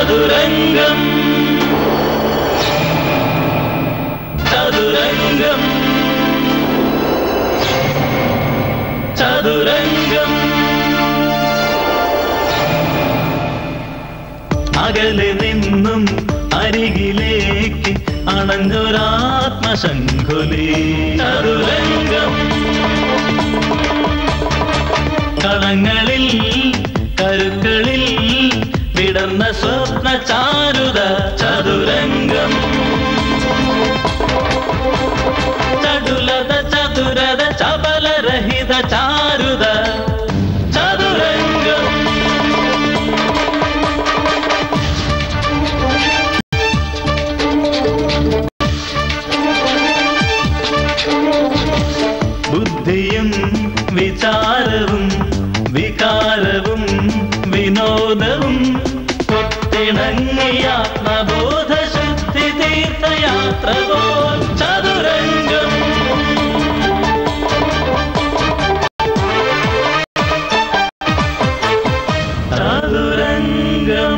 ചതുരംഗം ചതുരംഗം ചതുരംഗം അകലെ നിന്നും അരികിലേക്ക് അണഞ്ഞൊരാത്മശങ്കുലി ചതുരംഗം കളങ്ങളിൽ കരുക്കളിൽ വിടർന്ന സ്വപ്ന ചാരുത ചതുരംഗം ചടുലത ചതുരത ചപലരഹിത ചാരുത ചതുരംഗം ബുദ്ധിയും വിചാരവും വികാരവും വിനോദവും ഒത്തിണങ്ങിയ ആത്മബോധശുദ്ധി തീർത്ഥയാത്ര പോൽ ചതുരംഗം ചതുരംഗം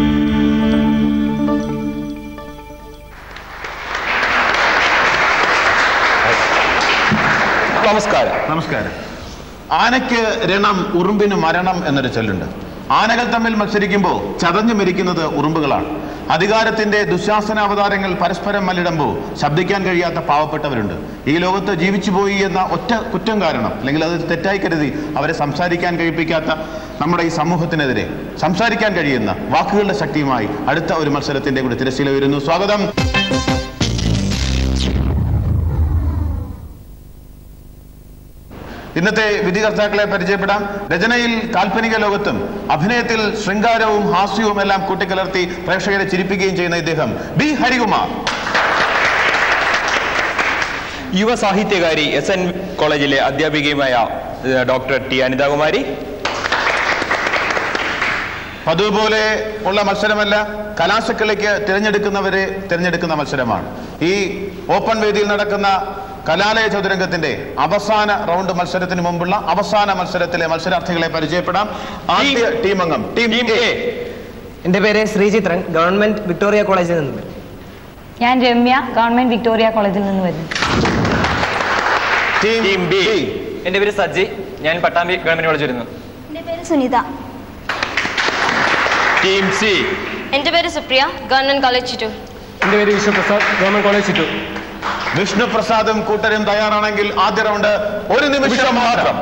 നമസ്കാരം നമസ്കാരം ആനയ്ക്ക് രണം ഉറുമ്പിന് മരണം എന്നൊരു ചൊല്ലുണ്ട് ആനകൾ തമ്മിൽ മത്സരിക്കുമ്പോൾ ചതഞ്ഞു മരിക്കുന്നത് ഉറുമ്പുകളാണ് അധികാരത്തിന്റെ ദുശാസനാവതാരങ്ങൾ പരസ്പരം മല്ലിടുമ്പോൾ ശബ്ദിക്കാൻ കഴിയാത്ത പാവപ്പെട്ടവരുണ്ട് ഈ ലോകത്ത് ജീവിച്ചു പോയി എന്ന ഒറ്റ കുറ്റം കാരണം അല്ലെങ്കിൽ അത് തെറ്റായി കരുതി അവരെ സംസാരിക്കാൻ കഴിപ്പിക്കാത്ത നമ്മുടെ ഈ സമൂഹത്തിനെതിരെ സംസാരിക്കാൻ കഴിയുന്ന വാക്കുകളുടെ ശക്തിയുമായി അടുത്ത ഒരു മത്സരത്തിന്റെ കൂടി തിരശ്ശീല വരുന്നു സ്വാഗതം ഇന്നത്തെ വിധികർത്താക്കളെ പരിചയപ്പെടാം രചനയിൽ കാൽപ്പനിക ലോകത്തും അഭിനയത്തിൽ ശൃംഗാരവും ഹാസ്യവും എല്ലാം കൂട്ടിക്കലർത്തി പ്രേക്ഷകരെ ചിരിപ്പിക്കുകയും ചെയ്യുന്ന ഇദ്ദേഹം ബി ഹരികുമാർ യുവ സാഹിത്യകാരി എസ് എൻ കോളേജിലെ അധ്യാപികയുമായ ഏഹ്, ഡോക്ടർ ടി അനിതാകുമാരി പതിവ് പോലെ ഉള്ള മത്സരമല്ല കലാശക്കളിക്ക് തിരഞ്ഞെടുക്കുന്നവരെ തിരഞ്ഞെടുക്കുന്ന മത്സരമാണ് ഈ ഓപ്പൺ വേദിയിൽ നടക്കുന്ന കലാലയ ചതുരംഗത്തിന്റെ അവസാന റൗണ്ട് മത്സരത്തിന് മുമ്പുള്ള അവസാന മത്സരത്തിലെ മത്സരാർത്ഥികളെ പരിചയപ്പെടാം ആദ്യ ടീം അംഗം ടീം ടീം എ എ എൻ്റെ പേര് ശ്രീചിത്രൻ ഗവൺമെന്റ് വിക്ടോറിയ കോളേജിൽ നിന്ന് ഞാൻ രമ്യ ഗവൺമെന്റ് വിക്ടോറിയ കോളേജിൽ നിന്ന് വരുന്നു ടീം ടീം ബി ബി എന്റെ പേര് സജ്ജി ഞാൻ പട്ടാമ്പി ഗവൺമെന്റ് കോളേജ് വരുന്നു എൻ്റെ പേര് സുനിത ടീം സി എൻ്റെ പേര് സുപ്രിയ ഗവൺമെന്റ് കോളേജ് ചിറ്റൂർ എൻ്റെ പേര് വിശ്വപ്രസാദ് ഗവൺമെന്റ് കോളേജ് ചിറ്റൂർ വിഷ്ണു പ്രസാദും കൂട്ടരും തയ്യാറാണെങ്കിൽ ആദ്യ റൗണ്ട് ഒരു നിമിഷം മാത്രം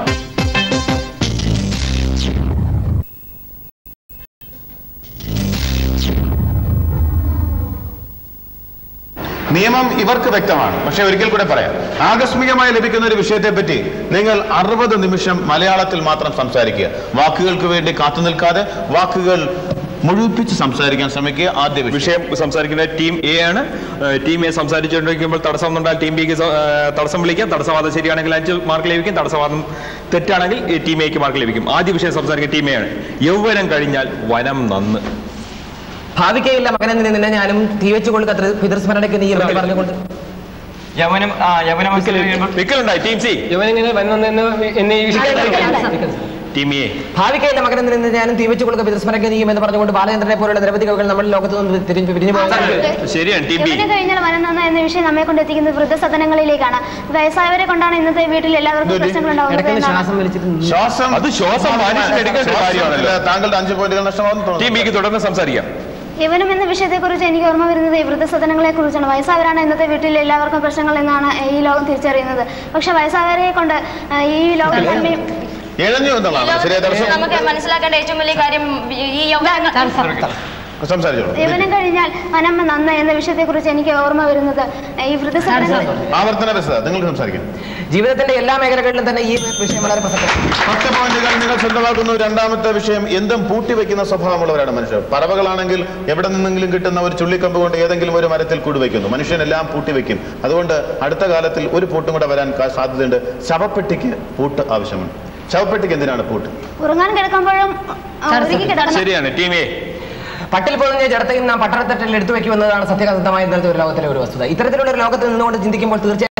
നിയമം ഇവർക്ക് വ്യക്തമാണ് പക്ഷെ ഒരിക്കൽ കൂടെ പറയാം ആകസ്മികമായി ലഭിക്കുന്ന ഒരു വിഷയത്തെ പറ്റി നിങ്ങൾ അറുപത് നിമിഷം മലയാളത്തിൽ മാത്രം സംസാരിക്കുക വാക്കുകൾക്ക് വേണ്ടി കാത്തു നിൽക്കാതെ വാക്കുകൾ മുഴുവിപ്പിച്ച് സംസാരിക്കാൻ ശ്രമിക്കുക ആദ്യ വിഷയം വിഷയം സംസാരിക്കുന്ന ടീം എ ആണ് ഏഹ്, ടീം എ സംസാരിച്ചുകൊണ്ടിരിക്കുമ്പോൾ തടസ്സം ഒന്നുണ്ടാൽ ടീം ബിക്ക് സ- ഏഹ്, തടസ്സം വിളിക്കാം തടസ്സവാദം ശരിയാണെങ്കിൽ അഞ്ച് മാർക്ക് ലഭിക്കും തടസ്സവാദം തെറ്റാണെങ്കിൽ ഈ ടീം എക്ക് മാർക്ക് ലഭിക്കും ആദ്യ വിഷയം സംസാരിക്കുന്ന ടീം എ ആണ് യൗവനം കഴിഞ്ഞാൽ വനം നന്ന് ഭാവിക്കയില്ല മകനെന്ന് നിന്നെ ഞാനും തീ വെച്ച് കൊണ്ട് പിതൃസ്മരണയ്ക്ക് നീ എന്ന് പറഞ്ഞുകൊണ്ട് യവനം ആ യവന മത്സരം കഴിയുമ്പോൾ വിക്കലുണ്ടായി ടീം സി യവനിങ്ങനെ വന്നെന്ന് എന്നെ ടീം എ ഭാവിക്കയില്ല മകനെന്ന് നിന്ന് ഞാനും തീ വെച്ച് കൊടുക്കുക പിതൃസ്മരണയ്ക്ക് നീയും എന്ന് പറഞ്ഞുകൊണ്ട് ബാലചന്ദ്രനെ പോലുള്ള നിരവധി കവികൾ നമ്മുടെ ലോകത്ത് നിന്ന് തിരിഞ്ഞ് പിരിഞ്ഞു പോയത് ശരിയാണ് ടീം ബി യവനം കഴിഞ്ഞാൽ വനം നന്ന എന്ന വിഷയം നമ്മെ കൊണ്ട് എത്തിക്കുന്നത് വൃദ്ധസദനങ്ങളിലേക്കാണ് വയസ്സായവരെ കൊണ്ടാണ് ഇന്നത്തെ വീട്ടിൽ എല്ലാവർക്കും പ്രശ്നങ്ങൾ ഉണ്ടാവുന്നത് ഇടയ്ക്ക് എന്നാണ് ശ്വാസം വലിച്ചിട്ട് ശ്വാസം അത് ശ്വാസം മനുഷ്യന് എടുക്കേണ്ട ഒരു കാര്യമാണല്ലോ. ശ്വാസത്തില് താങ്കളുടെ അഞ്ച് പോയിന്റുകൾ നഷ്ടമാകുന്നു ടീം തോന്നുന്നു ബിക്ക് തുടർന്ന് സംസാരിക്കാം യവനം എന്ന വിഷയത്തെക്കുറിച്ച് എനിക്ക് ഓർമ്മ വരുന്നത് ഈ വൃദ്ധസദനങ്ങളെ കുറിച്ചാണ് വയസ്സായവരാണ് ഇന്നത്തെ വീട്ടിൽ എല്ലാവർക്കും പ്രശ്നങ്ങൾ എന്നാണ് ഈ ലോകം തിരിച്ചറിയുന്നത് പക്ഷെ വയസ്സായവരെ കൊണ്ട് ആ, ഈ ലോകം തന്നെ ഇഴഞ്ഞു എന്നുള്ളതാണ് ശരിയായ തടസ്സം നമുക്ക് മനസ്സിലാക്കേണ്ട ഏറ്റവും വലിയ കാര്യം ഈ യൗവനം സംസാരിച്ചോളൂ യവനം കഴിഞ്ഞാൽ വനം നന്ന എന്ന വിഷയത്തെക്കുറിച്ച് എനിക്ക് ഓർമ്മ വരുന്നത് ഈ വൃദ്ധസദനങ്ങൾ ആവർത്തന വ്യവസ്ഥ നിങ്ങൾ സംസാരിക്കും ജീവിതത്തിന്റെ എല്ലാ മേഖലകളിലും തന്നെ ഈ വിഷയം വളരെ പ്രസക്തമാണ് പത്ത് പോയിന്റുകൾ നിങ്ങൾ സ്വന്തമാക്കുന്നു രണ്ടാമത്തെ വിഷയം എന്തും പൂട്ടിവെക്കുന്ന സ്വഭാവമുള്ളവരാണ് മനുഷ്യർ പറവകളാണെങ്കിൽ എവിടെ നിന്നെങ്കിലും കിട്ടുന്ന ഒരു ചുള്ളിക്കമ്പ് കൊണ്ട് ഏതെങ്കിലും ഒരു മരത്തിൽ കൂടുവെക്കുന്നു മനുഷ്യനെല്ലാം പൂട്ടിവെക്കും അതുകൊണ്ട് അടുത്ത കാലത്തിൽ ഒരു പൂട്ടും കൂടെ വരാൻ കാ- സാധ്യതയുണ്ട് ശവപ്പെട്ടിക്ക് പൂട്ട് ആവശ്യമുണ്ട് ശവപ്പെട്ടിക്ക് എന്തിനാണ് പൂട്ട് ഉറങ്ങാൻ കിടക്കുമ്പോഴും ആ, ഒരുങ്ങി കിടക്കണം ശരിയാണ് ടീം എ പട്ടിൽ പൊതിഞ്ഞ ജഡത്തെയും നാം പട്ടണത്തട്ടിൽ എടുത്തു വെക്കുമെന്നതാണ് സത്യസന്ധമായ ഇന്നത്തെ ഒരു ലോകത്തിലെ ഒരു വസ്തുത ഇത്തരത്തിലുള്ള ഒരു ലോകത്ത് നിന്നുകൊണ്ട് ചിന്തിക്കുമ്പോൾ തീർച്ചയായും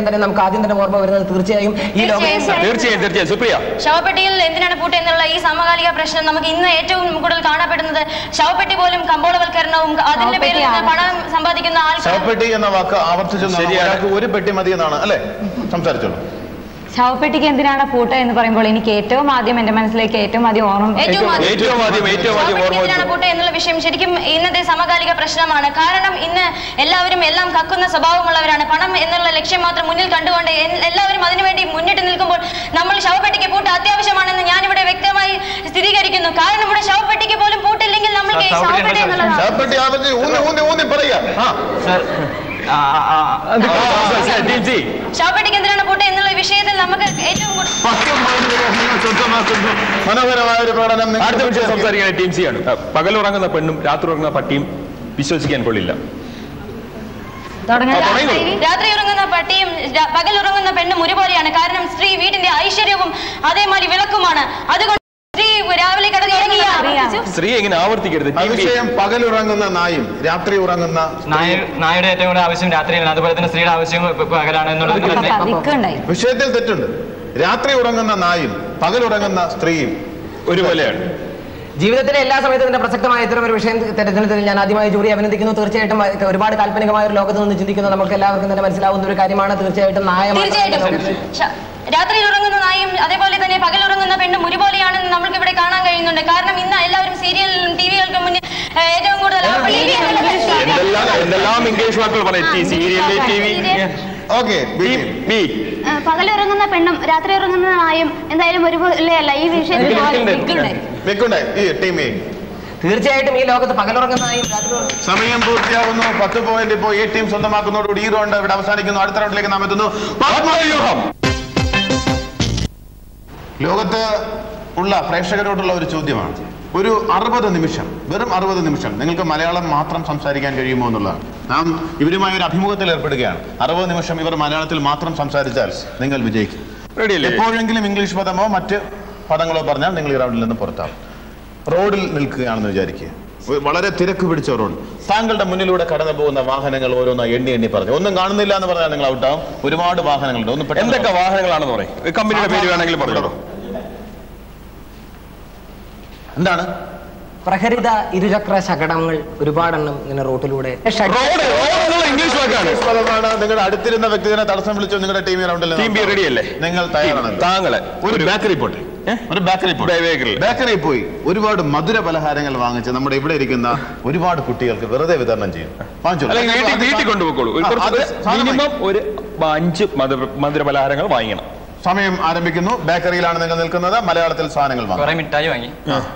തന്നെ നമുക്ക് ആദ്യം തന്നെ ഓർമ്മ വരുന്നത് തീർച്ചയായും ഈ ലോകം തീർച്ചയായും. തീർച്ചയായും തീർച്ചയായും സുപ്രിയ ശവപ്പെട്ടിയിൽ എന്തിനാണ് പൂട്ട് എന്നുള്ള ഈ സമകാലിക പ്രശ്നം നമുക്ക് ഇന്ന് ഏറ്റവും കൂടുതൽ കാണപ്പെടുന്നത് ശവപ്പെട്ടി പോലും കമ്പോളവൽക്കരണവും അതിന്റെ പേരിൽ നിന്ന് പണം സമ്പാദിക്കുന്ന ആൾക്കാർ ശവപ്പെട്ടി എന്ന വാക്ക് ആവർത്തിച്ചു ശരിയാണ്. ഒരാൾക്ക് ഒരു പെട്ടി മതി എന്നാണ് അല്ലേ സംസാരിച്ചോളൂ ശവപ്പെട്ടിക്ക് എന്തിനാണ് പൂട്ട് എന്ന് പറയുമ്പോൾ എനിക്ക് ഏറ്റവും ആദ്യം എന്റെ മനസ്സിലേക്ക് ഏറ്റവും ആദ്യം ഓർമ്മ ഏറ്റവും ആദ്യം ഏറ്റവും ആദ്യം ഏറ്റവും ആദ്യം ഓർമ്മ എന്തിനാണ് വരുന്നത്. പൂട്ട് എന്നുള്ള വിഷയം ശരിക്കും ഇന്നത്തെ സമകാലിക പ്രശ്നമാണ് കാരണം ഇന്ന് എല്ലാവരും എല്ലാം കക്കുന്ന സ്വഭാവമുള്ളവരാണ് പണം എന്നുള്ള ലക്ഷ്യം മാത്രം മുന്നിൽ കണ്ടുകൊണ്ട് എൽ- എല്ലാവരും അതിനുവേണ്ടി മുന്നിട്ട് നിൽക്കുമ്പോൾ നമ്മൾ ശവപ്പെട്ടിക്ക് പൂട്ട് അത്യാവശ്യമാണെന്ന് ഞാനിവിടെ വ്യക്തമായി സ്ഥിരീകരിക്കുന്നു കാരണം ഇവിടെ ശവപ്പെട്ടിക്ക് പോലും പൂട്ടില്ലെങ്കിൽ നമ്മൾക്ക് ഈ ശവപ്പെട്ടി ശവപ്പെട്ടി എന്താ എന്നുള്ളതാണ് ശവപ്പെട്ടി ആവർത്തിച്ച് ഊന്നി ഊന്നി ഊന്നി പറയാ ആ സർ ആ, ആ, ആ. ടീം സി ശവപ്പെട്ടിക്ക് എന്തിനാണ് പൂട്ട് എന്നുള്ള വിഷയത്തിൽ നമുക്ക് ഏറ്റവും കൂടുതൽ പത്യം നിങ്ങൾ സ്വന്തമാക്കുന്നു മനോഹരമായ ഒരു പ്രകടനം നിങ്ങൾ അടുത്ത വിഷയം സംസാരിക്കുന്ന ടീം സി ആണ് പകലുറങ്ങുന്ന പെണ്ണും രാത്രി ഉറങ്ങുന്ന പട്ടിയും വിശ്വസിക്കാൻ കൊള്ളില്ല തുടങ്ങാം. ആ, തുടങ്ങിക്കോളൂ. രാത്രി ഉറങ്ങുന്ന പട്ടിയും ര- പകൽ ഉറങ്ങുന്ന പെണ്ണും ഒരുപോലെയാണ് കാരണം സ്ത്രീ വീടിന്റെ ഐശ്വര്യവും അതേമാതിരി വിളക്കുമാണ് അതുകൊണ്ട് സ്ത്രീ രാവിലെ കിടന്നുറങ്ങിയ സ്ത്രീ എങ്ങനെ ആവർത്തിക്കരുത് ആ ടീം ബി വിഷയം പകലുറങ്ങുന്ന നായും രാത്രി ഉറങ്ങുന്ന നായ നായുടെ ഏറ്റവും കൂടുതൽ ആവശ്യം രാത്രിയിലാണ് അതുപോലെ തന്നെ സ്ത്രീയുടെ ആവശ്യം പ- പകലാണ് എന്നുള്ളത് തന്നെ വിഷയത്തിൽ തെറ്റുണ്ട് രാത്രി ഉറങ്ങുന്ന നായും പകലുറങ്ങുന്ന സ്ത്രീയും ഒരുപോലെയാണ് ജീവിതത്തിലെ എല്ലാ സമയത്തും ഇതിന്റെ പ്രസക്തമായ ഇത്തരം ഒരു വിഷയം തെരഞ്ഞെടുത്തതിൽ ഞാൻ ആദ്യമായി ജൂറി അഭിനന്ദിക്കുന്നു തീർച്ചയായിട്ടും അത് ഒരുപാട് കാൽപ്പനികമായ ഒരു ലോകത്ത് നിന്ന് ചിന്തിക്കുന്ന നമുക്ക് എല്ലാവർക്കും തന്നെ മനസ്സിലാവുന്ന ഒരു കാര്യമാണ് തീർച്ചയായിട്ടും നായ തീർച്ചയായിട്ടും ശ- രാത്രിയിൽ ഉറങ്ങുന്ന നായും അതേപോലെ തന്നെ പകൽ ഉറങ്ങുന്ന പെണ്ണും ഒരുപോലെയാണെന്ന് നമ്മൾക്ക് ഇവിടെ കാണാൻ കഴിയുന്നുണ്ട് കാരണം ഇന്ന് എല്ലാവരും സീരിയലിലും ടിവികൾക്കും മുന്നിൽ ഏഹ്, ഏറ്റവും കൂടുതൽ എന്തെല്ലാം എന്തെല്ലാം ഇംഗ്ലീഷ് വാക്കുകൾ പറയും T serial T V okay team B പകലുറങ്ങുന്ന പെണ്ണും രാത്രി ഉറങ്ങുന്ന നായും എന്തായാലും ഒരുപോലെയല്ല ഈ വിഷയത്തിൽ വെക്കുണ്ടേ ഈ ടീം എ തീർച്ചയായിട്ടും ഈ ലോകത്ത് പകലുറങ്ങുന്ന നായും രാത്രി ഉറങ്ങുന്ന സമയം പൂർത്തിയാവുന്നു പത്ത് പോയിന്റ് ഇപ്പോൾ ഈ ടീം സ്വന്തമാക്കുന്നതോടുകൂടി ഈ റൗണ്ട് ഇവിടെ അവസാനിക്കുന്നു അടുത്ത റൗണ്ടിലേക്ക് നാം എത്തുന്നു പത്മവ്യൂഹം ലോകത്ത് ഉള്ള പ്രേക്ഷകരോടുള്ള ഒരു ചോദ്യമാണ് ഒരു അറുപത് നിമിഷം വെറും അറുപത് നിമിഷം നിങ്ങൾക്ക് മലയാളം മാത്രം സംസാരിക്കാൻ കഴിയുമോ എന്നുള്ളതാണ് നാം ഇവരുമായി ഒരു അഭിമുഖത്തിൽ ഏർപ്പെടുകയാണ് അറുപത് നിമിഷം ഇവർ മലയാളത്തിൽ മാത്രം സംസാരിച്ചാൽ നിങ്ങൾ വിജയിക്കും റെഡിയല്ലേ എപ്പോഴെങ്കിലും ഇംഗ്ലീഷ് പദമോ മറ്റ് പദങ്ങളോ പറഞ്ഞാൽ നിങ്ങൾ ഈ റൗണ്ടിൽ നിന്ന് പുറത്താവും റോഡിൽ നിൽക്കുകയാണെന്ന് വിചാരിക്കുക ഒരു വളരെ തിരക്ക് പിടിച്ച റോഡ് താങ്കളുടെ മുന്നിലൂടെ കടന്നു പോകുന്ന വാഹനങ്ങൾ ഓരോന്ന് എണ്ണി എണ്ണി പറഞ്ഞു ഒന്നും കാണുന്നില്ല എന്ന് പറഞ്ഞാൽ നിങ്ങൾ ഔട്ടാവും ഒരുപാട് വാഹനങ്ങളുണ്ട് ഒന്ന് പെട്ടെന്ന് എന്തൊക്കെ വാഹനങ്ങളാണെന്ന് പറയും കമ്പനിയുടെ പേര് വേണമെങ്കിൽ പറഞ്ഞോളൂ എന്താണ് പ്രഹരിത ഇരുചക്ര ശകടങ്ങൾ ഒരുപാടെണ്ണം ഇങ്ങനെ റോട്ടിലൂടെ റോഡ് റോഡ് എന്നുള്ള ഇംഗ്ലീഷ് വാക്കാണ് ഇംഗ്ലീഷ് പദമാണ് നിങ്ങളുടെ അടുത്തിരുന്ന വ്യക്തിനെ തടസ്സം വിളിച്ചു നിങ്ങളുടെ ടീം റൗണ്ടിൽ ടീം ബി റെഡി അല്ലേ നിങ്ങൾ തയ്യാറാണ് താങ്കളെ ഒരു ബേക്കറി പോട്ടെ ഏ? ഒരു ബേക്കറി പോട്ടെ ബേക്കറി. ബേക്കറി പോയി ഒരുപാട് മധുര പലഹാരങ്ങൾ വാങ്ങിച്ച് നമ്മുടെ ഇവിടെ ഇരിക്കുന്ന ഒരുപാട് കുട്ടികൾക്ക് വെറുതെ വിതരണം ചെയ്യും വാങ്ങിച്ചോളൂ. അല്ലെങ്കിൽ വീട്ടിൽ വീട്ടിൽ കൊണ്ടുപോയിക്കോളൂ ഒരു ആ, അത് കുറച്ച് സാധനം മിനിമം ഒരു അഞ്ച് മധുര മധുര പലഹാരങ്ങൾ വാങ്ങിക്കണം സമയം ആരംഭിക്കുന്നു ബേക്കറിയിലാണ് നിങ്ങൾ നിൽക്കുന്നത് മലയാളത്തിൽ സാധനങ്ങൾ വാങ്ങും കുറെ മിഠായി വാങ്ങി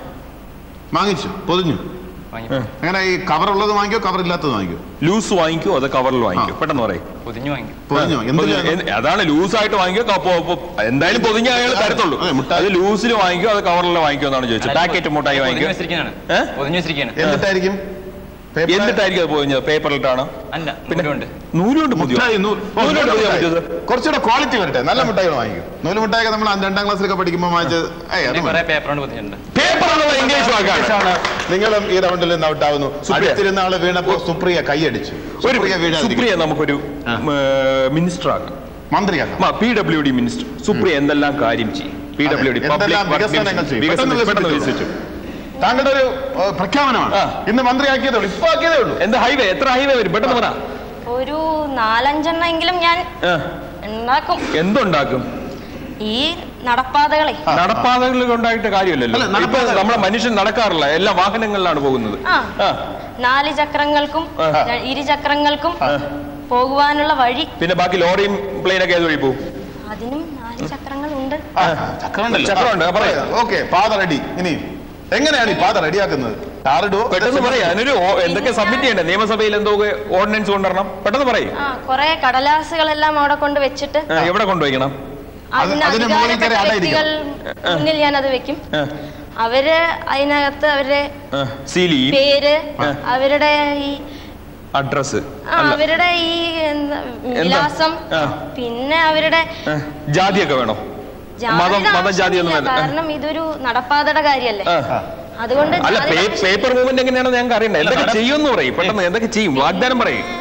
വാങ്ങിച്ചു പൊതിഞ്ഞു വാങ്ങി അങ്ങനെ ഈ കവർ ഉള്ളത് വാങ്ങിക്കോ കവർ ഇല്ലാത്തത് വാങ്ങിക്കോ ലൂസ് വാങ്ങിക്കോ അത് കവറിൽ വാങ്ങിക്കോ ആ. പെട്ടെന്ന് പറയും പൊതിഞ്ഞു വാങ്ങി പൊതിഞ്ഞോ എന്തിനാ അതാണ് ലൂസ് ആയിട്ട് വാങ്ങിക്കോ കപ്പോ എന്തായാലും പൊതിഞ്ഞ അയാൾ തരത്തുള്ളൂ അതെ, മുട്ടായി. അത് ലൂസിൽ വാങ്ങിക്കോ അത് കവറിൽ വാങ്ങിക്കോ എന്നാണ് ചോദിച്ചത് പാക്കറ്റ് മുട്ടായി പൊതിഞ്ഞു വാങ്ങിക്കോ വെച്ചിരിക്കുകയാണ് ഏ? പൊതിഞ്ഞു വെച്ചിരിക്കുകയാണ് എന്നിട്ടായിരിക്കും Paper- എന്നിട്ടായിരിക്കും അത് പൊതിഞ്ഞത് പേപ്പറിലിട്ടാണ് അല്ല പിന്നെ നൂലുകൊണ്ട് നൂലുകൊണ്ട് പൊതിയോ മുട്ടായി, നൂ- ഓ, നൂലുകൊണ്ട് നൂല് പൊതിയാൻ മുട്ടായി. പറ്റുമോ കുറച്ചുകൂടെ ക്വാളിറ്റി വരട്ടെ നല്ല മുട്ടായികൾ വാങ്ങിക്കും നൂല് മുട്ടായി നമ്മൾ രണ്ടാം ക്ലാസ്സിലൊക്കെ പഠിക്കുമ്പോൾ വാങ്ങിച്ചത് ഏയ്, അത് പിന്നെ മതി. കുറെ പേപ്പർ കൊണ്ട് പൊതിഞ്ഞിട്ടുണ്ട് പേപ്പർ എന്നുള്ള ഇംഗ്ലീഷ് വാക്കാണ് ആണ്. നിങ്ങളും ഈ റൗണ്ടിൽ നിന്ന് ഔട്ടാവുന്നു സുപ്രിയ. അടുത്തിരുന്ന ആള് വീണപ്പോ സുപ്രിയ കൈയടിച്ചു ഒരു സുപ്രിയ വീഴാതിരിക്കും. സുപ്രിയ നമുക്കൊരു ആ. മിനിസ്റ്റർ ആക്കാം മന്ത്രിയാക്കാം P W D minister Supriya എന്തെല്ലാം കാര്യം ചെയ്യും പി അതെ. ഡബ്ല്യു ഡി എന്തെല്ലാം വികസനങ്ങൾ ചെയ്യും. പെട്ടെന്ന് പെട്ടെന്ന് വികസിപ്പിച്ചു. വികസിച്ചു താങ്കളുടെ ഒരു ഏഹ്, പ്രഖ്യാപനമാണ് ആ. ഇന്ന് മന്ത്രിയാക്കിയതേ ഉള്ളൂ ഇപ്പൊ ആക്കിയതേ ഉള്ളൂ എന്താ ഹൈവേ എത്ര ഹൈവേ വരും പെട്ടെന്ന് പറ ഒരു നാലഞ്ചെണ്ണെങ്കിലും ഞാൻ ആ. ഉണ്ടാക്കും എന്തുണ്ടാക്കും ഈ നടപ്പാതകളെ നടപ്പാതകളിൽ കൊണ്ടായിട്ട് കാര്യമില്ലല്ലോ അല്ല, ഇപ്പൊ നടപ്പാത- നമ്മളെ മനുഷ്യൻ നടക്കാറില്ല എല്ലാ വാഹനങ്ങളിലാണ് പോകുന്നത് ആ ആ. നാല് ചക്രങ്ങൾക്കും ആ. ര- ഇരുചക്രങ്ങൾക്കും പോകുവാനുള്ള വഴി പിന്നെ ബാക്കി ലോറിയും പ്ലെയിനൊക്കെ ഏത് വഴി പോകും അതിനും നാല് ചക്രങ്ങൾ ഉണ്ട് ആ, ചക്രമുണ്ടല്ലോ. ചക്രമുണ്ട്, ആ, പറയൂ. ഓക്കെ പാത റെഡി ഇനി എങ്ങനെയാണ് ഈ പാത റെഡിയാക്കുന്നത് ടാറിടുവോ പെട്ടെന്ന് പറയാം അതിനൊരു ഓ- എന്തൊക്കെ സബ്മിറ്റ് ചെയ്യണ്ടേ നിയമസഭയിൽ എന്തോ ഓർഡിനൻസ് കൊണ്ടുവരണം പെട്ടെന്ന് പറയും ആ കൊറേ കടലാസുകളെല്ലാം അവിടെ കൊണ്ട് വെച്ചിട്ട് എവിടെ കൊണ്ടുവയ്ക്കണം അതിന് അതിന് മുകളിൽ അധികാരപ്പെട്ട കയറി അടയിരിക്കും. വ്യക്തികൾ മുന്നിൽ ഞാൻ അത് വെക്കും ആ, അവര് അതിനകത്ത് അവരുടെ ആ, സീൽ ചെയ്യും പേര് അവരുടെ ഈ അഡ്രസ് ആ, അവരുടെ ഈ എന്താ, വിലാസം ആ. പിന്നെ അവരുടെ ജാതിയൊക്കെ വേണോ ജാതി മതം മതം ജാതി ഒന്നും ആവശ്യമില്ല. വേണ്ട കാരണം ഇതൊരു നടപ്പാതയുടെ കാര്യല്ലേ ആ. അതുകൊണ്ട് അല്ല ജാതി ആവശ്യം- പേപ്പർ മൂവ്മെന്റ് എങ്ങനെയാണെന്ന് ഞങ്ങൾക്ക് അറിയണ്ടേ എന്തൊക്കെ ചെയ്യുമെന്ന് പറയും പെട്ടെന്ന് എന്തൊക്കെ ചെയ്യും വാഗ്ദാനം പറയും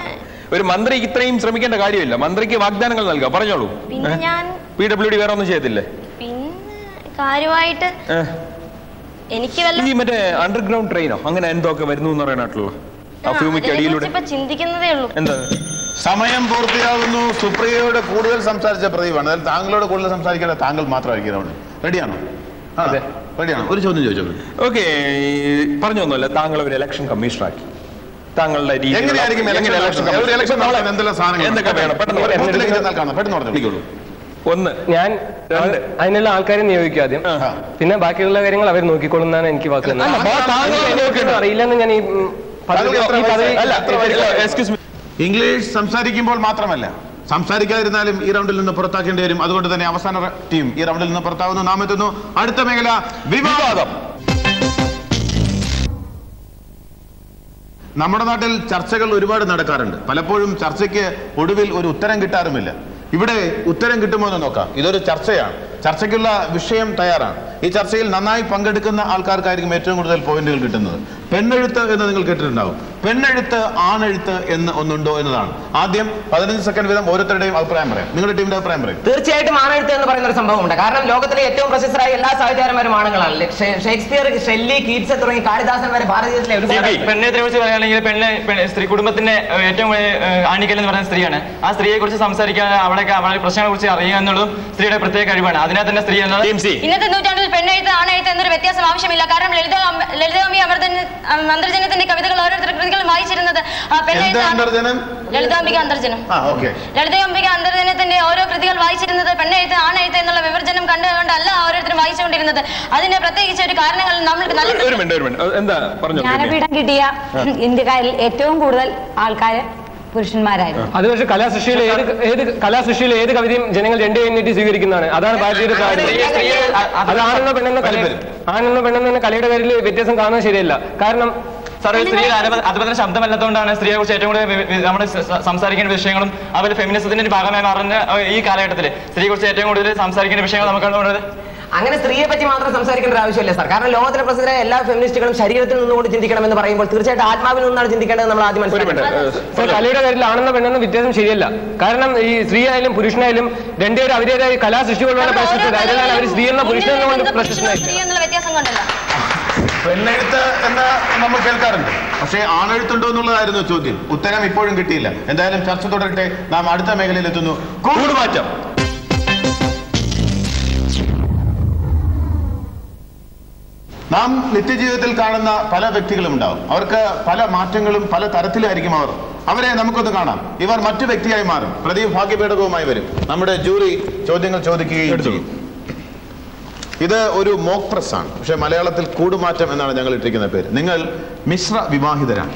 ഒരു മന്ത്രിക്ക് ഇത്രയും ശ്രമിക്കേണ്ട കാര്യമില്ല മന്ത്രിക്ക് വാഗ്ദാനങ്ങൾ നൽകുക പറഞ്ഞോളൂ പിന്നെ ഞാൻ പി ഡബ്ല്യു ഡി വേറെ ഒന്നും ചെയ്യത്തില്ലേ പിന്നെ കാര്യമായിട്ട് ഏ? എനിക്ക് വല്ല ഈ മറ്റേ അണ്ടർഗ്രൗണ്ട് ട്രെയിനോ അങ്ങനെ എന്തൊക്കെ വരുന്നു എന്ന് പറയാനായിട്ടുള്ള ആ ഫ്യൂമിക്ക് അടിയിലൂടെ ഇപ്പൊ ചിന്തിക്കുന്നതേ ഉള്ളൂ എന്താ സമയം പൂർത്തിയാകുന്നു സുപ്രിയയോട് കൂടുതൽ സംസാരിച്ച പ്രദീപാണ് അതായത് താങ്കളോട് കൂടുതൽ സംസാരിക്കേണ്ട താങ്കൾ മാത്രമായിരിക്കും അവിടെ റെഡിയാണോ ആ, അതെ. റെഡിയാണോ ഒരു ചോദ്യം ചോദിച്ചോളൂ ഓക്കെ പറഞ്ഞു ഒന്നുമല്ല താങ്കൾ ഒരു ഇലക്ഷൻ കമ്മീഷണറാക്കി താങ്കളുടെ രീതിയിലുള്ള- എങ്ങനെയായിരിക്കും election എങ്ങനെ election നടത്തുക? ഒരു election commission- നടത്താൻ എന്തെല്ലാം സാധനങ്ങൾ എന്തൊക്കെ വേണം പെട്ടെന്ന് പറയാം. ബൂത്തിലേക്ക് ചെന്നാൽ കാണാം പെട്ടെന്ന് പറഞ്ഞു വിളിക്കോളൂ ഒന്ന് ഞാൻ രണ്ട്. അതിനുള്ള ആൾക്കാരെ നിയോഗിക്കും ആദ്യം ആ. പിന്നെ ബാക്കിയുള്ള കാര്യങ്ങൾ അവർ നോക്കിക്കൊള്ളുന്നതാണ് എനിക്ക് വാക്ക് തന്നത്. അല്ല, ബാ- താങ്കൾ എനിക്ക് നോക്കണം. അറിയില്ലെന്ന് ഞാൻ ഈ ഉം, പദവി- താങ്കൾ എത്ര ഈ പദവി വയസ്സായി? അല്ല എത്ര വയസ്സായി? എക്സ്ക്യൂസ് മീ ഇംഗ്ലീഷ് സംസാരിക്കുമ്പോൾ മാത്രമല്ല സംസാരിക്കാതിരുന്നാലും ഈ റൗണ്ടിൽ നിന്ന് പുറത്താക്കേണ്ടി വരും അതുകൊണ്ട് തന്നെ അവസാന റ- ടീം ഈ റൗണ്ടിൽ നിന്ന് പുറത്താകുന്നു നാം എത്തുന്നു അടുത്ത മേഖല വിവാദം നമ്മുടെ നാട്ടിൽ ചർച്ചകൾ ഒരുപാട് നടക്കാറുണ്ട് പലപ്പോഴും ചർച്ചയ്ക്ക് ഒടുവിൽ ഒരു ഉത്തരം കിട്ടാറുമില്ല ഇവിടെ ഉത്തരം കിട്ടുമോ എന്ന് നോക്കാം ഇതൊരു ചർച്ചയാണ് ചർച്ചയ്ക്കുള്ള വിഷയം തയ്യാറാണ് ഈ ചർച്ചയിൽ നന്നായി പങ്കെടുക്കുന്ന ആൾക്കാർക്കായിരിക്കും ഏറ്റവും കൂടുതൽ പോയിന്റുകൾ കിട്ടുന്നത് പെണ്ണെഴുത്ത് എന്ന് നിങ്ങൾ കേട്ടിട്ടുണ്ടാവും പെണ്ണെഴുത്ത് ആണെഴുത്ത് എന്ന് ഒന്നുണ്ടോ എന്നതാണ് ആദ്യം പതിനഞ്ച് സെക്കൻഡ് വീതം ഓരോരുത്തരുടെയും അഭിപ്രായം പറയാം നിങ്ങളുടെ ടീമിന്റെ അഭിപ്രായം പറയും തീർച്ചയായിട്ടും ആണെഴുത്ത് എന്ന് പറയുന്ന ഒരു സംഭവമുണ്ട് കാരണം ലോകത്തിലെ ഏറ്റവും പ്രശസ്തരായ എല്ലാ സാഹിത്യകാരന്മാരും ആണുങ്ങളാണ് ഷേ- ഷേക്സ്പിയർ ഷെല്ലി കീറ്റ്സ് തുടങ്ങി കാളിദാസൻ വരെ ഭാരതീയത്തിലെ ഒരുപാട് പെണ്ണിനെ കുറിച്ച് പറയുകയാണെങ്കിൽ പെണ്ണ് പെണ്ണ് സ്ത്രീ കുടുംബത്തിന്റെ ഏഹ്, ഏറ്റവും വലിയ ഏഹ്, ആണിക്കൽ എന്ന് പറയുന്ന സ്ത്രീയാണ് ആ സ്ത്രീയെ കുറിച്ച് സംസാരിക്കാൻ അവിടെ അവളുടെ പ്രശ്നങ്ങളെ കുറിച്ച് അറിയുക എന്നുള്ളതും സ്ത്രീയുടെ പ്രത്യേക കഴിവാണ് അതിനകത്ത് തന്നെ സ്ത്രീ എന്നത് ടീം സി ഇന്നത്തെ നൂറ്റാണ്ടിൽ പെണ്ണെഴുത്ത് ആണെഴുത്ത് എന്നൊരു വ്യത്യാസം ആവശ്യമില്ല കാരണം ലളിത ലളിതാംബി അമൃതൻ അന്തർജനത്തിന്റെ കവിതകൾ ഓരോരുത്തർ കൃതികൾ വായിച്ചിരുന്നത് ആ എന്ത് പെണ്ണെഴുത്ത് ആണ്- അന്തർജനം ലളിതാംബിക അന്തർജനം ആ ഓക്കെ ലളിതാംബിക അന്തർജനത്തിന്റെ ഓരോ കൃതികൾ വായിച്ചിരുന്നത് പെണ്ണെഴുത്ത് ആണെഴുത്ത് എന്നുള്ള വിവർജനം കണ്ടുകൊണ്ടല്ല ഓരോരുത്തരും വായിച്ചുകൊണ്ടിരുന്നത് അതിന് പ്രത്യേകിച്ച് ഒരു കാരണങ്ങൾ നമ്മൾക്ക് നല്ല ഒരു മിനിറ്റ് ഒരു മിനിറ്റ് എന്താ പറഞ്ഞു ജ്ഞാനപീഠം കിട്ടിയ ഇന്ത്യക്കാരിൽ ഏറ്റവും കൂടുതൽ ആൾക്കാര് പുരുഷന്മാരായിരുന്നു അത് പക്ഷെ കലാസൃഷ്ടിയിലെ ഏത് ഏത് കലാസൃഷ്ടിയിലെ ഏത് കവിതയും ജനങ്ങൾ രണ്ടു കഴിഞ്ഞിട്ട് സ്വീകരിക്കുന്നതാണ് അതാണ് ഭാരതീയ കാര്യം അത് ആണെന്നോ പെണ്ണെന്നോ കല ആണെന്നോ പെണ്ണെന്നോ കലയുടെ കാര്യത്തിൽ വ്യത്യാസം കാണുന്നത് ശരിയല്ല കാരണം സാറേ സ്ത്രീ അതുപോലെ ശബ്ദമല്ലാത്തതുകൊണ്ടാണ് സ്ത്രീയെ കുറിച്ച് ഏറ്റവും കൂടുതൽ നമ്മൾ സംസാരിക്കേണ്ട വിഷയങ്ങളും അതുപോലെ ഫെമിനിസത്തിന്റെ ഒരു ഭാഗമായി മാറുന്ന ഏഹ്, ഈ കാലഘട്ടത്തിൽ സ്ത്രീയെ കുറിച്ച് ഏറ്റവും കൂടുതൽ സംസാരിക്കേണ്ട വിഷയങ്ങൾ നമുക്ക് കണ്ടുകൊണ്ട് അങ്ങനെ സ്ത്രീയെ പറ്റി മാത്രം സംസാരിക്കേണ്ട ഒരു ആവശ്യമില്ല സാർ കാരണം ലോകത്തിലെ പ്രസിദ്ധരായ എല്ലാ ഫെമിനിസ്റ്റുകളും ശരീരത്തിൽ നിന്നുകൊണ്ട് ചിന്തിക്കണം എന്ന് പറയുമ്പോൾ തീർച്ചയായിട്ടും ആത്മാവിൽ നിന്നാണ് ചിന്തിക്കേണ്ടത് നമ്മൾ ആദ്യം ഒരു മനസ്സിലാക്കണം മിനിറ്റ് ഇപ്പൊ കലയുടെ കാര്യത്തിൽ ആണെന്നോ പെണ്ണെന്നോ വ്യത്യാസം ശരിയല്ല കാരണം ഈ സ്ത്രീ ആയാലും പുരുഷനായാലും രണ്ടുപേരും അവരുടേതായ കലാസൃഷ്ടികളാണ് പ്രശസ്തത അതിനാൽ അവർ സ്ത്രീ എന്നോ പുരുഷനെന്നോ കൊണ്ട് പ്രശസ്തനായി സ്ത്രീ എന്നുള്ള വ്യത്യാസം കൊണ്ടല്ല പെണ്ണെഴുത്ത് എന്ന് നമ്മൾ കേൾക്കാറുണ്ട് പക്ഷേ ആണെഴുത്തുണ്ടോ എന്നുള്ളതായിരുന്നു ചോദ്യം ഉത്തരം ഇപ്പോഴും കിട്ടിയില്ല എന്തായാലും ചർച്ച തുടരട്ടെ നാം അടുത്ത മേഖലയിൽ എത്തുന്നു കൂടുമാറ്റം നാം നിത്യജീവിതത്തിൽ കാണുന്ന പല വ്യക്തികളും ഉണ്ടാവും അവർക്ക് പല മാറ്റങ്ങളും പല തരത്തിലായിരിക്കും അവർ അവരെ നമുക്കൊന്ന് കാണാം ഇവർ മറ്റു വ്യക്തിയായി മാറും പ്രദീപ് ഭാഗ്യപേടകവുമായി വരും നമ്മുടെ ജൂറി ചോദ്യങ്ങൾ ചോദിക്കുകയും ചെയ്യും ഇത് ഒരു മോക്ക് പ്രസ് ആണ് പക്ഷെ മലയാളത്തിൽ കൂടുമാറ്റം എന്നാണ് ഞങ്ങൾ ഇട്ടിരിക്കുന്ന പേര് നിങ്ങൾ മിശ്ര വിവാഹിതരാണ്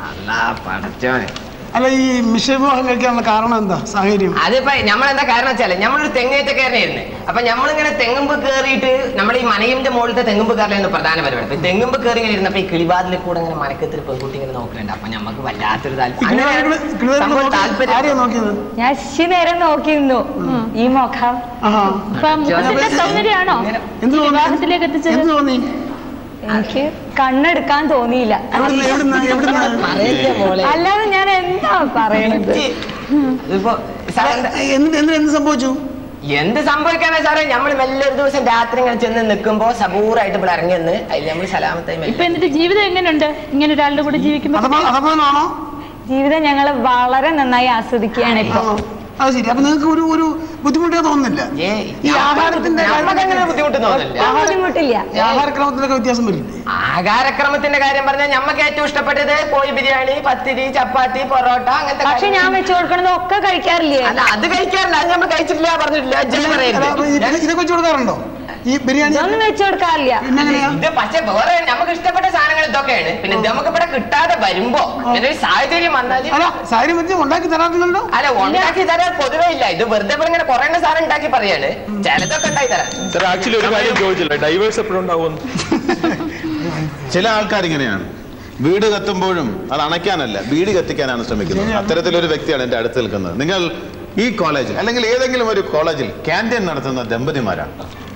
അല്ല ഈ മിശ്രവിവാഹം കഴിക്കാനുള്ള കാരണം എന്താ സാഹചര്യം അതിപ്പോ നമ്മളെന്താ കാരണം വെച്ചാല് നമ്മളൊരു തെങ്ങേറ്റക്കാരനായിരുന്നു അപ്പൊ നമ്മളിങ്ങനെ തെങ്ങുമ്പ് കയറിയിട്ട് നമ്മൾ ഈ മനയിന്റെ മുകളിലത്തെ തെങ്ങുമ്പ് കയറലായിരുന്നു പ്രധാന പരിപാടി അപ്പൊ ഈ തെങ്ങുമ്പ് കയറി ഇങ്ങനെ ഇരുന്നപ്പോ ഈ കിളിവാതിലിൽ കൂടെ ഇങ്ങനെ മനക്കത്തിൽ പെൺകുട്ടി ഇങ്ങനെ നോക്കുന്നുണ്ട് അപ്പൊ നമുക്ക് വല്ലാത്തൊരു ഈ കിളിവാതിൽ കൂടെ- കിളിവാതിൽ കൂടെ നോക്കി ആരെയാ നോക്കിയത് ഞാൻ ശി നേരം നോക്കിയിരുന്നു ഈ മുഖം ആഹാ ഇപ്പൊ മുഖത്തിന്റെ സൗന്ദര്യമാണോ എന്ത് തോന്നി? വിവാഹത്തിലേക്ക് എത്തിച്ചത് എന്ത് തോന്നി എനിക്ക് കണ്ണെടുക്കാൻ തോന്നിയില്ല എവിടുന്ന് എവിടുന്ന് എവിടുന്ന് പറയല്ലേ മോളെ അല്ലാതെ ഞാൻ എന്താ പറയണത് ഇതിപ്പോ സാർ എന്താ- എന്നിട്ട് എന്ത് എന്ത് സംഭവിച്ചു എന്ത് സംഭവിക്കാനാ സാറേ നമ്മൾ മെല്ലെ ഒരു ദിവസം രാത്രി ഇങ്ങനെ ചെന്ന് നിൽക്കുമ്പോ സബൂറായിട്ട് ഇവിടെ ഇറങ്ങി വന്ന് അതിൽ നമ്മൾ സലാമത്തായി മെല്ലെ ഇപ്പൊ എന്നിട്ട് ജീവിതം എങ്ങനെയുണ്ട് ഇങ്ങനെ ഒരാളുടെ കൂടെ ജീവിക്കുമ്പോ അതപ്പോ അതപ്പോഴാണോ ജീവിതം ഞങ്ങൾ വളരെ നന്നായി ആസ്വദിക്കുകയാണ് ഇപ്പൊ അത് ശരി അപ്പൊ നിങ്ങൾക്ക് ഒരു ഒരു ബുദ്ധിമുട്ടേ തോന്നുന്നില്ല ഏയ്, ഈ ആഹാരത്തിന്റെ നമുക്കങ്ങനെ ബുദ്ധിമുട്ട് തോന്നില്ല ആ ബുദ്ധിമുട്ടില്ല ഈ ആഹാരക്രമത്തിലൊക്കെ വ്യത്യാസം വരില്ലേ ആഹാരക്രമത്തിന്റെ കാര്യം പറഞ്ഞാൽ നമുക്ക് ഏറ്റവും ഇഷ്ടപ്പെട്ടത് കോഴി ബിരിയാണി പത്തിരി ചപ്പാത്തി പൊറോട്ട അങ്ങനത്തെ പക്ഷെ ഞാൻ കാര്യങ്ങൾ. വെച്ചു കൊടുക്കണത് ഒക്കെ കഴിക്കാറില്ലേ അല്ല അത് കഴിക്കാറില്ല അത് നമ്മൾ കഴിച്ചിട്ടില്ല പറഞ്ഞിട്ടില്ല അജ്ജല് അല്ല, അപ്പൊ ഇത് പറയരുത് ഇതൊക്കെ വെച്ച് കൊടുക്കാറുണ്ടോ ഈ ബിരിയാണി ഇതൊന്നും വെച്ചു കൊടുക്കാറില്ല പിന്നെ എങ്ങനെയാ ഇത് പക്ഷെ വേറെ നമുക്ക് ഇഷ്ടപ്പെട്ട സാധനങ്ങൾ ഇതൊക്കെയാണ് പിന്നെ ഇത് നമുക്ക് ഇവിടെ കിട്ടാതെ വരുമ്പോ അങ്ങനെ ഒരു സാഹചര്യം വന്നാൽ അല്ല സാരി മറ്റേ ഉണ്ടാക്കി തരാറില്ലല്ലോ അല്ല ഉണ്ടാക്കി തരാൻ പൊതുവേ ഇല്ല ഇത് വെറുതെ ഇവിടെ ഇങ്ങനെ കുറെ സാധനം ഉണ്ടാക്കി പറയാണ് ചിലതൊക്കെ ഉണ്ടാക്കി തരാം സാർ ആക്ച്വലി ഒരു കാര്യം ചോദിച്ചില്ല ഡൈവേഴ്സ് എപ്പോഴും ഉണ്ടാവുമെന്ന് ചില ആൾക്കാർ ഇങ്ങനെയാണ് വീട് കത്തുമ്പോഴും അത് അണയ്ക്കാനല്ല വീട് കത്തിക്കാനാണ് ശ്രമിക്കുന്നത് അത്തരത്തിലൊരു വ്യക്തിയാണ് എന്റെ അടുത്ത് നിൽക്കുന്നത് നിങ്ങൾ ഈ കോളേജിൽ അല്ലെങ്കിൽ ഏതെങ്കിലും ഒരു കോളേജിൽ ക്യാൻറ്റീൻ നടത്തുന്ന ദമ്പതിമാരാണ്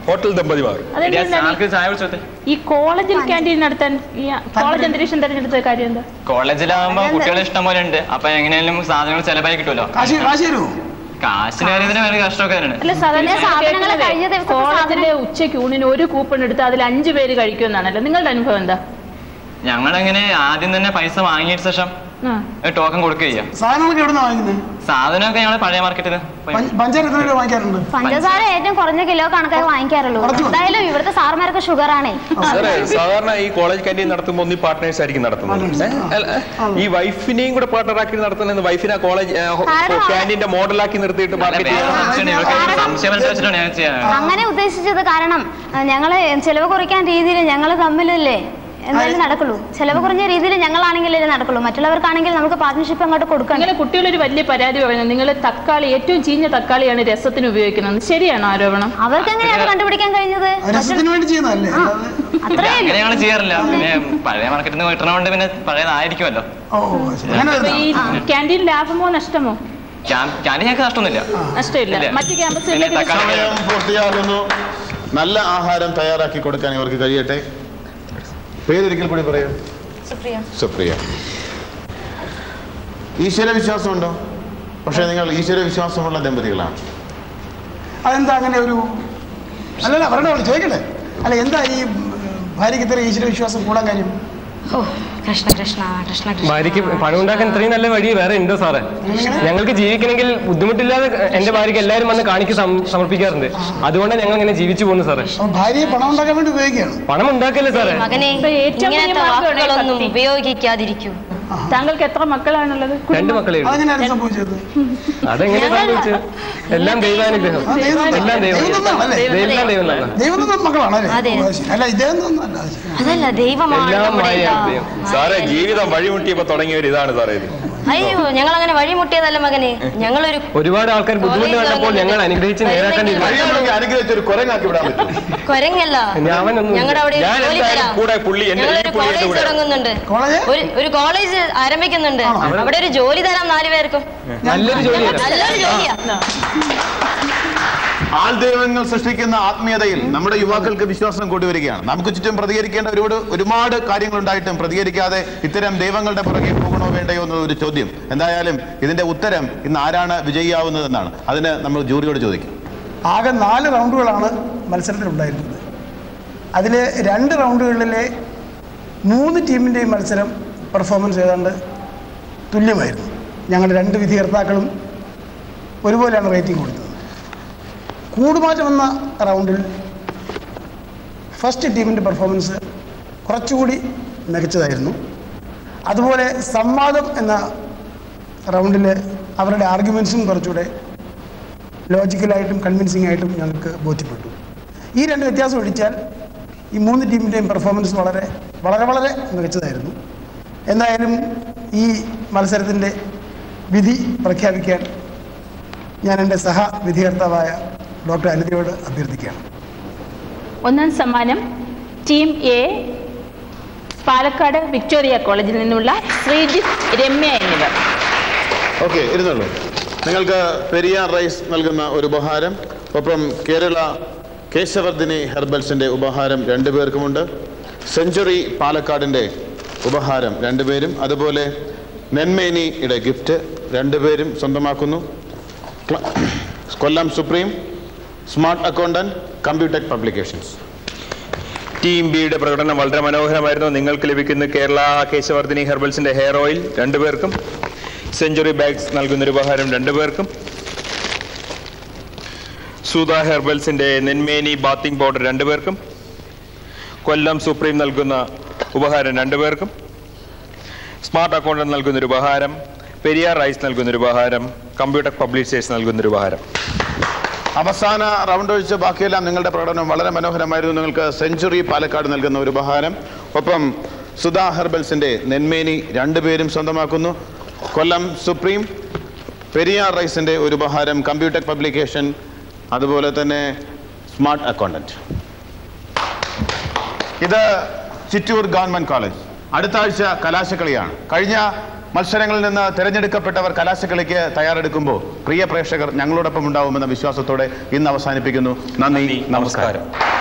ഹോട്ടൽ ദമ്പതിമാർ അതെന്താണ് ആൾക്ക് ചായ കുടിച്ചോട്ടെ ഈ കോളേജിൽ ക്യാൻറ്റീൻ നടത്താൻ ഈ കോളേജ് അന്തരീക്ഷം തെരഞ്ഞെടുത്ത കാര്യം എന്താ കോളേജിലാകുമ്പോ കുട്ടികൾ ഇഷ്ടം പോലെ ഉണ്ട് അപ്പൊ എങ്ങനെയാലും സാധനങ്ങൾ ചെലവായി കിട്ടുമല്ലോ കാശ് കാശ് തരുമോ കാശിന് കാര്യത്തിന് വേറെ കഷ്ടമൊക്കെ തന്നെയാണ് അല്ല സാധാരണ പിന്നെ സാധനങ്ങൾ കഴിഞ്ഞ ദിവസത്തെ കോളേജിലെ ഉച്ചയ്ക്ക് ഊണിന് ഒരു കൂപ്പൺ എടുത്ത് അതിൽ അഞ്ചു പേര് കഴിക്കുമെന്നാണല്ലോ നിങ്ങളുടെ അനുഭവം എന്താ ഞങ്ങളങ്ങനെ ആദ്യം തന്നെ പൈസ വാങ്ങിയ ശേഷം ആ. ടോക്കൺ കൊടുക്കുക ചെയ്യാം സാധനങ്ങളൊക്കെ എവിടെ നിന്നാണ് വാങ്ങിക്കുന്നത് സാധനമൊക്കെ ഞങ്ങൾ പഴയ മാർക്കറ്റിൽ പഞ്ച- പഞ്ചായത്ത് എത്ര രൂപ വാങ്ങിക്കാറുണ്ട് പഞ്ചസാര ഏറ്റവും കുറഞ്ഞ കിലോ കണക്കായി വാങ്ങിക്കാറുള്ളൂ എന്തായാലും ഇവിടുത്തെ സാറുമാരൊക്കെ ഷുഗർ ആണേ സാറേ സാധാരണ ഈ കോളേജ് ക്യാൻറ്റീൻ നടത്തുമ്പോൾ ഒന്നീ പാർട്ട്നേഴ്സ് ആയിരിക്കും നടത്തുന്നത് ഏ? അല്ല, ഈ വൈഫിനെയും കൂടെ പാർട്ണറാക്കി നടത്തുന്നത് വൈഫിനെ കോളേജ് ക്യാൻറ്റീന്റെ മോഡലാക്കി നിർത്തിയിട്ട് മാർക്കറ്റ് ചെയ്യാൻ സംശയം വെച്ചിട്ടാണ് ഞാൻ ചെയ്യാൻ അങ്ങനെ ഉദ്ദേശിച്ചത് കാരണം ആ, ഞങ്ങള് ചെലവ് കുറയ്ക്കാൻ രീതിയിൽ ഞങ്ങൾ തമ്മിലല്ലേ എന്തായാലും നടക്കുള്ളൂ ചെലവ് കുറഞ്ഞ രീതിയിൽ ഞങ്ങളാണെങ്കിലേ നടക്കുള്ളൂ മറ്റുള്ളവർക്കാണെങ്കിൽ നമുക്ക് പാർട്ട്ണർഷിപ്പ് അങ്ങോട്ട് കൊടുക്കണം നിങ്ങളെ കുട്ടികളൊരു വലിയ പരാതി പറയുന്നത് നിങ്ങൾ തക്കാളി ഏറ്റവും ചീഞ്ഞ തക്കാളിയാണ് രസത്തിന് ഉപയോഗിക്കുന്നത് ശരിയാണോ ആരോപണം അവർക്ക് എങ്ങനെയാണ് അത് കണ്ടുപിടിക്കാൻ കഴിഞ്ഞത് രസത്തിന് വേണ്ടി ചെയ്യുന്നതല്ലേ അത്രേ അങ്ങനെ ഞങ്ങൾ ചെയ്യാറില്ല പിന്നെ പഴയ മാർക്കറ്റിൽ നിന്ന് കിട്ടണോണ്ട് പിന്നെ പഴയതായിരിക്കുമല്ലോ ഓ ശരി. അങ്ങനെ അപ്പൊ ഈ ക്യാൻറ്റീൻ ലാഭമോ നഷ്ടമോ ക്യാൻറ്റീൻ ഞങ്ങൾക്ക് നഷ്ടമൊന്നുമില്ല നഷ്ടമില്ല ഇല്ല. മറ്റു പിന്നെ ക്യാമ്പസുകളിലേക്ക് തക്കാളി സമയം പൂർത്തിയാകുന്നു നല്ല ആഹാരം തയ്യാറാക്കി കൊടുക്കാൻ ഇവർക്ക് കഴിയട്ടെ പേരൊരിക്കൽ കൂടി പറയൂ സുപ്രിയ സുപ്രിയ ഈശ്വര വിശ്വാസമുണ്ടോ പക്ഷെ നിങ്ങൾ ഈശ്വര വിശ്വാസമുള്ള ദമ്പതികളാണ് അതെന്താ അങ്ങനെ ഒരു അല്ലല്ല പറയണ പോലെ ചോദിക്കട്ടെ അല്ല എന്താ ഈ ഉം, ഭാര്യയ്ക്ക് ഇത്ര ഈശ്വര വിശ്വാസം കൂടാൻ കാര്യം ഓ കൃഷ്ണ കൃഷ്ണ കൃഷ്ണ കൃഷ്ണ ഭാര്യയ്ക്ക് പണം ഉണ്ടാക്കാൻ ഇത്രയും നല്ല വഴി വേറെ ഉണ്ടോ സാറേ ഞങ്ങൾക്ക് ജീവിക്കണമെങ്കിൽ ബുദ്ധിമുട്ടില്ലാതെ എന്റെ ഭാര്യയ്ക്ക് എല്ലാവരും വന്ന് കാണിക്ക് സം- സമർപ്പിക്കാറുണ്ട് അതുകൊണ്ടാണ് ഞങ്ങൾ ഇങ്ങനെ ജീവിച്ചു പോകുന്നത് സാറേ അപ്പൊ ഭാര്യയെ പണം ഉണ്ടാക്കാൻ വേണ്ടി ഉപയോഗിക്കുകയാണ് പണം ഉണ്ടാക്കല്ലേ സാറേ മകനെ ഇപ്പൊ ഏറ്റവും വലിയ ഇങ്ങനത്തെ മാർഗ്ഗമാണ് ഈ വാക്കുകളൊന്നും ഭക്തി. ഉപയോഗിക്കാതിരിക്കൂ താങ്കൾക്ക് എത്ര മക്കളാണുള്ളത് രണ്ട് മക്കളെ ഉള്ളൂ. അതെങ്ങനെയാണ് സംഭവിച്ചത് അതെങ്ങനെ സംഭവിച്ചത് എല്ലാം ദൈവാനുഗ്രഹം ആ, ദൈവം തന്നെ. എല്ലാം ദൈവം ദൈവം തന്നെയാണല്ലേ? ദൈവം ദൈവം തന്നെ ദൈവം തന്ന മക്കളാണ് അല്ലേ അതെ. ഓ, ശരി. അല്ല ഇദ്ദേഹം തന്നല്ല അത് ശരി. അതല്ല ദൈവമാണ് എല്ലാം നമ്മുടെ മായയാണ് എല്ലാ- ദൈവം. സാറേ ജീവിതം വഴിമുട്ടിയപ്പോ തുടങ്ങിയ ഒരു ഇതാണ് സാറേ ഇത് അയ്യോ ഞങ്ങൾ അങ്ങനെ വഴിമുട്ടിയതല്ല മകനെ ഞങ്ങളൊരു ഒരുപാട് ആൾക്കാർ ബുദ്ധിമുട്ട് കണ്ടപ്പോൾ ഞങ്ങൾ അനുഗ്രഹിച്ച് നേരാക്കാൻ തീരുമാനിച്ചു കഴിയുമെങ്കിൽ അനുഗ്രഹിച്ച് ഒരു കുരങ്ങാക്കി വിടാൻ പറ്റും കൊരങ്ങല്ല ഞാനൊന്നും ഞങ്ങളുടെ അവിടെ ഒരു ഞാൻ ജോലി എന്തായാലും തരാം കൂടെ പുള്ളി എന്റെ ഈ ഞങ്ങളൊരു പുള്ളിയുടെ കോളേജ് കൂടെ തുടങ്ങുന്നുണ്ട് കോളേജ്? ഒരു- ഒരു കോളേജ് ആരംഭിക്കുന്നുണ്ട് അവിടെ ഒരു ജോലി തരാം നാല് പേർക്കും നല്ലൊരു ജോലിയാണ് നല്ലൊരു ജോലിയാ ആൾദൈവങ്ങൾ സൃഷ്ടിക്കുന്ന ആത്മീയതയിൽ നമ്മുടെ യുവാക്കൾക്ക് വിശ്വാസം കൂടി വരികയാണ് നമുക്ക് ചുറ്റും പ്രതികരിക്കേണ്ട ഒരുപാട് ഒരുപാട് കാര്യങ്ങൾ ഉണ്ടായിട്ടും പ്രതികരിക്കാതെ ഇത്തരം ദൈവങ്ങളുടെ പുറകെ പോകണോ വേണ്ടയോ എന്ന ഒരു ചോദ്യം എന്തായാലും ഇതിന്റെ ഉത്തരം ഇന്ന് ആരാണ് വിജയിയാവുന്നതെന്നാണ് അതിന് നമ്മൾ ജൂറിയോട് ചോദിക്കും ആകെ നാല് റൗണ്ടുകളാണ് മത്സരത്തിലുണ്ടായിരുന്നത് അതിൽ രണ്ട് റൗണ്ടുകളിലെ മൂന്ന് ടീമിൻ്റെയും മത്സരം പെർഫോമൻസ് ഏതാണ്ട് തുല്യമായിരുന്നു ഞങ്ങളുടെ രണ്ട് വിധികർത്താക്കളും ഒരുപോലെയാണ് റേറ്റിംഗ് കൊടുത്തത് കൂടുമാറ്റം എന്ന റൗണ്ടിൽ ഫസ്റ്റ് ടീമിൻ്റെ പെർഫോമൻസ് കുറച്ചുകൂടി മികച്ചതായിരുന്നു അതുപോലെ സംവാദം എന്ന റൗണ്ടിൽ അവരുടെ ആർഗ്യുമെൻസും കുറച്ചുകൂടെ ലോജിക്കലായിട്ടും കൺവിൻസിംഗ് ആയിട്ടും ഞങ്ങൾക്ക് ബോധ്യപ്പെട്ടു ഈ രണ്ട് വ്യത്യാസം ഒഴിച്ചാൽ ഈ മൂന്ന് ടീമിൻ്റെയും പെർഫോമൻസ് വളരെ വളരെ വളരെ മികച്ചതായിരുന്നു എന്തായാലും ഈ മത്സരത്തിൻ്റെ വിധി പ്രഖ്യാപിക്കാൻ ഞാൻ എൻ്റെ സഹ വിധികർത്താവായ ഡോക്ടർ അനിതയോട് അഭ്യർത്ഥിക്കുകയാണ് ഒന്നാം സമ്മാനം ടീം എ പാലക്കാട് വിക്ടോറിയ കോളേജിൽ നിന്നുള്ള ശ്രീജിത്ത് രമ്യ എന്നിവർ ഓക്കെ ഇരുന്നുള്ളൂ നിങ്ങൾക്ക് പെരിയാർ റൈസ് നൽകുന്ന ഒരു ഉപഹാരം ഒപ്പം കേരള കേശവർദ്ധിനി ഹെർബൽസിന്റെ ഉപഹാരം രണ്ടുപേർക്കുമുണ്ട് സെഞ്ചുറി പാലക്കാടിന്റെ ഉപഹാരം രണ്ടുപേരും അതുപോലെ നെന്മേനിയുടെ ഗിഫ്റ്റ് രണ്ടുപേരും സ്വന്തമാക്കുന്നു ക്ല- Kollam supreme smart accountant Computech publications team ബിയുടെ പ്രകടനം വളരെ മനോഹരമായിരുന്നു നിങ്ങൾക്ക് ലഭിക്കുന്ന കേരള കേശവർദ്ധിനി ഹെർബൽസിന്റെ ഹെയർ ഓയിൽ രണ്ടുപേർക്കും സെഞ്ചുറി ബാഗ്സ് നൽകുന്ന ഒരു ഉപഹാരം രണ്ടുപേർക്കും സുധ ഹെർബൽസിന്റെ നെന്മേനി ബാത്തിംഗ് പൗഡർ രണ്ടുപേർക്കും കൊല്ലം സുപ്രീം നൽകുന്ന ഉപഹാരം രണ്ടുപേർക്കും സ്മാർട്ട് അക്കൗണ്ടന്റ് നൽകുന്ന ഒരു ഉപഹാരം പെരിയാർ റൈസ് നൽകുന്ന ഒരു ഉപഹാരം കമ്പ്യൂട്ടർ പബ്ലിഷേഴ്സ് നൽകുന്ന ഒരു ഉപഹാരം അവസാന റൗണ്ട് ഒഴിച്ച് ബാക്കിയെല്ലാം നിങ്ങളുടെ പ്രകടനം വളരെ മനോഹരമായിരുന്നു നിങ്ങൾക്ക് സെഞ്ചുറി പാലക്കാട് നൽകുന്ന ഒരു ഉപഹാരം ഒപ്പം സുധാ ഹെർബൽസിന്റെ നെന്മേനി രണ്ടുപേരും സ്വന്തമാക്കുന്നു കൊല്ലം സുപ്രീം പെരിയാർ റൈസിന്റെ ഒരു ഉപഹാരം കമ്പ്യൂട്ടർ പബ്ലിക്കേഷൻ അതുപോലെ തന്നെ സ്മാർട്ട് അക്കൗണ്ടന്റ് ഇത് ചിറ്റൂർ ഗവൺമെന്റ് കോളേജ് അടുത്ത ആഴ്ച കലാശക്കളിയാണ് കഴിഞ്ഞ മത്സരങ്ങളിൽ നിന്ന് തിരഞ്ഞെടുക്കപ്പെട്ടവർ കലാശക്കളിക്ക് തയ്യാറെടുക്കുമ്പോൾ പ്രിയ പ്രേക്ഷകർ ഞങ്ങളോടൊപ്പം ഉണ്ടാവുമെന്ന വിശ്വാസത്തോടെ ഇന്ന് അവസാനിപ്പിക്കുന്നു നന്ദി നമസ്കാരം